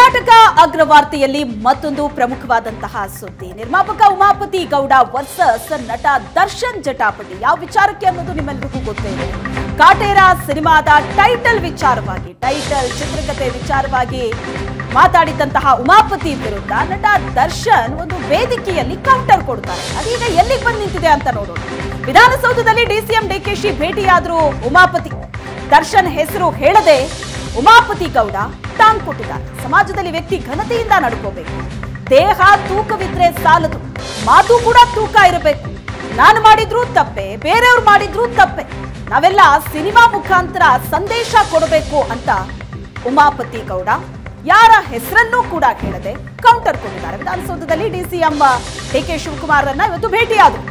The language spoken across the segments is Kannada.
ಕರ್ನಾಟಕ ಅಗ್ರವಾರ್ತೆಯಲ್ಲಿ ಮತ್ತೊಂದು ಪ್ರಮುಖವಾದಂತಹ ಸುದ್ದಿ ನಿರ್ಮಾಪಕ ಉಮಾಪತಿ ಗೌಡ ವರ್ಸಸ್ ನಟ ದರ್ಶನ್ ಜಟಾಪಟಿ ಯಾವ ವಿಚಾರಕ್ಕೆ ಅನ್ನೋದು ನಿಮ್ಮೆಲ್ಲರಿಗೂ ಗೊತ್ತೇ ಇದೆ ಕಾಟೇರ ಸಿನಿಮಾದ ಟೈಟಲ್ ವಿಚಾರವಾಗಿ ಟೈಟಲ್ ಚಿತ್ರಕಥೆ ವಿಚಾರವಾಗಿ ಮಾತಾಡಿದಂತಹ ಉಮಾಪತಿ ವಿರುದ್ಧ ನಟ ದರ್ಶನ್ ಒಂದು ವೇದಿಕೆಯಲ್ಲಿ ಕೌಂಟರ್ ಕೊಡ್ತಾರೆ ಅದೀಗ ಎಲ್ಲಿಗೆ ಬಂದು ನಿಂತಿದೆ ಅಂತ ನೋಡೋಣ ವಿಧಾನಸೌಧದಲ್ಲಿ ಡಿಸಿಎಂ ಡಿಕೆಶಿ ಭೇಟಿಯಾದ್ರು ಉಮಾಪತಿ ದರ್ಶನ್ ಹೆಸರು ಹೇಳದೆ ಉಮಾಪತಿ ಗೌಡ ಟಾಂಗ್ ಕೊಟ್ಟಿದ್ದಾರೆ ಸಮಾಜದಲ್ಲಿ ವ್ಯಕ್ತಿ ಘನತೆಯಿಂದ ನಡ್ಕೋಬೇಕು ದೇಹ ತೂಕವಿದ್ರೆ ಸಾಲದು ಮಾತು ಕೂಡ ತೂಕ ಇರಬೇಕು ನಾನು ಮಾಡಿದ್ರು ತಪ್ಪೆ ಬೇರೆಯವ್ರು ಮಾಡಿದ್ರು ತಪ್ಪೆ ನಾವೆಲ್ಲ ಸಿನಿಮಾ ಮುಖಾಂತರ ಸಂದೇಶ ಕೊಡಬೇಕು ಅಂತ ಉಮಾಪತಿ ಗೌಡ ಯಾರ ಹೆಸರನ್ನೂ ಕೂಡ ಕೇಳದೆ ಕೌಂಟರ್ ಕೊಟ್ಟಿದ್ದಾರೆ ವಿಧಾನಸೌಧದಲ್ಲಿ ಡಿಸಿಎಂ ಡಿ ಕೆ ಶಿವಕುಮಾರನ್ನ ಇವತ್ತು ಭೇಟಿಯಾದರು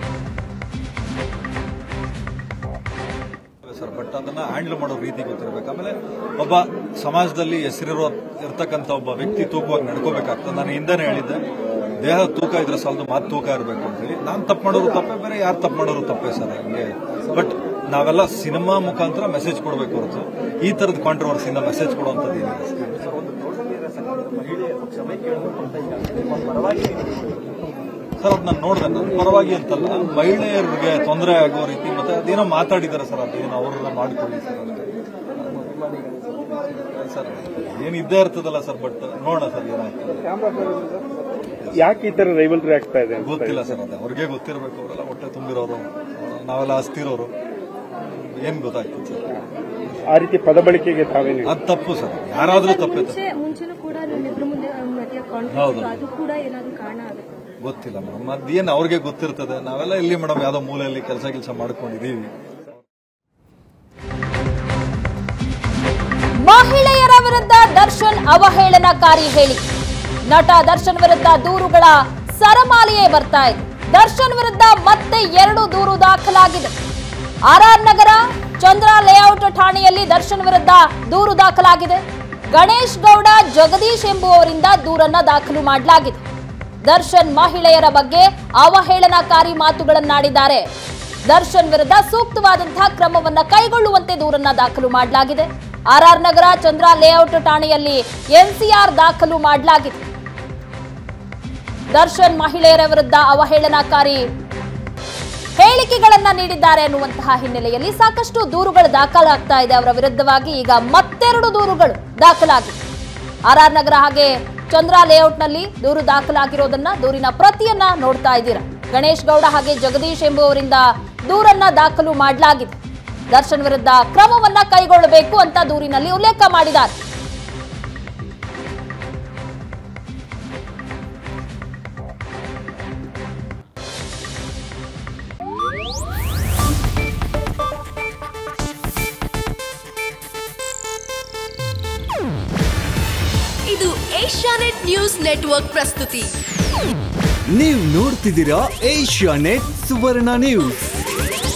ಸರ್ ಬಟ್ ಅದನ್ನ ಹ್ಯಾಂಡಲ್ ಮಾಡೋ ರೀತಿ ಗೊತ್ತಿರಬೇಕು ಆಮೇಲೆ ಒಬ್ಬ ಸಮಾಜದಲ್ಲಿ ಹೆಸರಿರೋ ಇರ್ತಕ್ಕಂಥ ಒಬ್ಬ ವ್ಯಕ್ತಿ ತೂಕವಾಗಿ ನಡ್ಕೋಬೇಕಾಗ್ತದೆ ನಾನು ಹಿಂದೆನೇ ಹೇಳಿದ್ದೆ ದೇಹ ತೂಕ ಇದ್ರೆ ಸಾಲದು ಮಾತು ತೂಕ ಇರಬೇಕು ಅಂತ ಹೇಳಿ ನಾನು ತಪ್ಪು ಮಾಡೋರು ತಪ್ಪೇ ಬೇರೆ ಯಾರು ತಪ್ಪು ಮಾಡೋರು ತಪ್ಪೇ ಸರ್ ಹಂಗೆ ಬಟ್ ನಾವೆಲ್ಲ ಸಿನಿಮಾ ಮುಖಾಂತರ ಮೆಸೇಜ್ ಕೊಡಬೇಕು ಹೊರತು ಈ ತರದ ಕಾಂಟ್ರವರ್ಸಿಯಿಂದ ಮೆಸೇಜ್ ಕೊಡುವಂಥದ್ದು ಏನಿದೆ ಸರ್ ಅದು ನಾನು ನೋಡಿದೆ ನನ್ನ ಪರವಾಗಿ ಅಂತಲ್ಲ ಮಹಿಳೆಯರಿಗೆ ತೊಂದರೆ ಆಗೋ ರೀತಿ ಮತ್ತೆ ಅದೇನೋ ಮಾತಾಡಿದ್ದಾರೆ ಸರ್ ಅದೇನೋ ಅವ್ರನ್ನ ಮಾಡ್ಕೊಳ್ಳಿ ಸರ್ ಅಂತ. ಸರ್ ಏನ್ ಇದ್ದೇ ಇರ್ತದಲ್ಲ ಸರ್ ಬಟ್ ನೋಡೋಣ ಸರ್ ಏನಾಗ್ತದೆ ಯಾಕೆ ಈ ತರ ರೈವಲ್ರಿ ಆಗ್ತಾ ಇದೆ ಅಂತ ಗೊತ್ತಿಲ್ಲ ಸರ್ ಅದೇ ಅವ್ರಿಗೆ ಗೊತ್ತಿರಬೇಕು ಅವರೆಲ್ಲ ಹೊಟ್ಟೆ ತುಂಬಿರೋರು ನಾವೆಲ್ಲ ಹಸ್ತಿರೋರು ಏನ್ ಗೊತ್ತಾಗ್ತದೆ ಸರ್ ಆ ರೀತಿ ಪದ ಬಳಕೆಗೆ ತಾವೇನು ಅದು ತಪ್ಪು ಸರ್ ಯಾರಾದ್ರೂ ತಪ್ಪೇ ಮುಂಚೆ ಮುಂಚೆನೂ ಕೂಡ ನಿಮ್ಮಿಬ್ರ ಮುಂದೆ ಅವ್ರ ಮಧ್ಯ ಹೌದು. ಕಾನ್ಫ್ಲಿಕ್ಟ್ ಅದು ಕೂಡ ಏನಾದ್ರು ಕಾರಣ ಆಗುತ್ತೆ ಗೊತ್ತಿಲ್ಲ ಮೇಡಮ್ ಅದೇನು ಅವ್ರಿಗೆ ಗೊತ್ತಿರ್ತದೆ ನಾವೆಲ್ಲ ಇಲ್ಲಿ ಮೇಡಮ್ ಯಾವ್ದೋ ಮೂಲೆಯಲ್ಲಿ ಕೆಲಸ ಕೆಲಸ ಮಾಡ್ಕೊಂಡಿದೀವಿ ಮಹಿಳೆಯರ ವಿರುದ್ಧ ದರ್ಶನ್ ಅವಹೇಳನಕಾರಿ ಹೇಳಿಕೆ ನಟ ದರ್ಶನ್ ವಿರುದ್ಧ ದೂರುಗಳ ಸರಮಾಲೆಯೇ ಬರ್ತಾ ಇದೆ ದರ್ಶನ್ ವಿರುದ್ಧ ಮತ್ತೆ ಎರಡು ದೂರು ದಾಖಲಾಗಿದೆ ಆರ್ಆರ್ ನಗರ ಚಂದ್ರ ಲೇಔಟ್ ಠಾಣೆಯಲ್ಲಿ ದರ್ಶನ್ ವಿರುದ್ಧ ದೂರು ದಾಖಲಾಗಿದೆ ಗಣೇಶ್ ಗೌಡ ಜಗದೀಶ್ ಎಂಬುವವರಿಂದ ದೂರನ್ನ ದಾಖಲು ಮಾಡಲಾಗಿದೆ ದರ್ಶನ್ ಮಹಿಳೆಯರ ಬಗ್ಗೆ ಅವಹೇಳನಕಾರಿ ಮಾತುಗಳನ್ನಾಡಿದ್ದಾರೆ ದರ್ಶನ್ ವಿರುದ್ಧ ಸೂಕ್ತವಾದಂತಹ ಕ್ರಮವನ್ನ ಕೈಗೊಳ್ಳುವಂತೆ ದೂರನ್ನ ದಾಖಲು ಮಾಡಲಾಗಿದೆ ಆರ್ಆರ್ ನಗರ ಚಂದ್ರ ಲೇಔಟ್ ಠಾಣೆಯಲ್ಲಿ ಎನ್ಸಿಆರ್ ದಾಖಲು ಮಾಡಲಾಗಿದೆ ದರ್ಶನ್ ಮಹಿಳೆಯರ ವಿರುದ್ಧ ಅವಹೇಳನಕಾರಿ ಹೇಳಿಕೆಗಳನ್ನ ನೀಡಿದ್ದಾರೆ ಅನ್ನುವಂತಹ ಹಿನ್ನೆಲೆಯಲ್ಲಿ ಸಾಕಷ್ಟು ದೂರುಗಳು ದಾಖಲಾಗ್ತಾ ಇದೆ ಅವರ ವಿರುದ್ಧವಾಗಿ ಈಗ ಮತ್ತೆರಡು ದೂರುಗಳು ದಾಖಲಾಗಿದೆ ಆರ್ಆರ್ ನಗರ ಹಾಗೆ ಚಂದ್ರ ಲೇಔಟ್ನಲ್ಲಿ ದೂರು ದಾಖಲಾಗಿರೋದನ್ನ ದೂರಿನ ಪ್ರತಿಯನ್ನ ನೋಡ್ತಾ ಇದ್ದೀರಾ ಗಣೇಶ್ ಗೌಡ ಹಾಗೆ ಜಗದೀಶ್ ಎಂಬುವವರಿಂದ ದೂರನ್ನ ದಾಖಲು ಮಾಡಲಾಗಿದೆ ದರ್ಶನ್ ವಿರುದ್ಧ ಕ್ರಮವನ್ನ ಕೈಗೊಳ್ಳಬೇಕು ಅಂತ ದೂರಿನಲ್ಲಿ ಉಲ್ಲೇಖ ಮಾಡಿದ್ದಾರೆ ಇದು ಏಷ್ಯಾನೆಟ್ ನ್ಯೂಸ್ ನೆಟ್ವರ್ಕ್ ಪ್ರಸ್ತುತಿ ನೀವು ನೋಡ್ತಿದ್ದೀರಾ ಏಷ್ಯಾ ನೆಟ್ ಸುವರ್ಣ ನ್ಯೂಸ್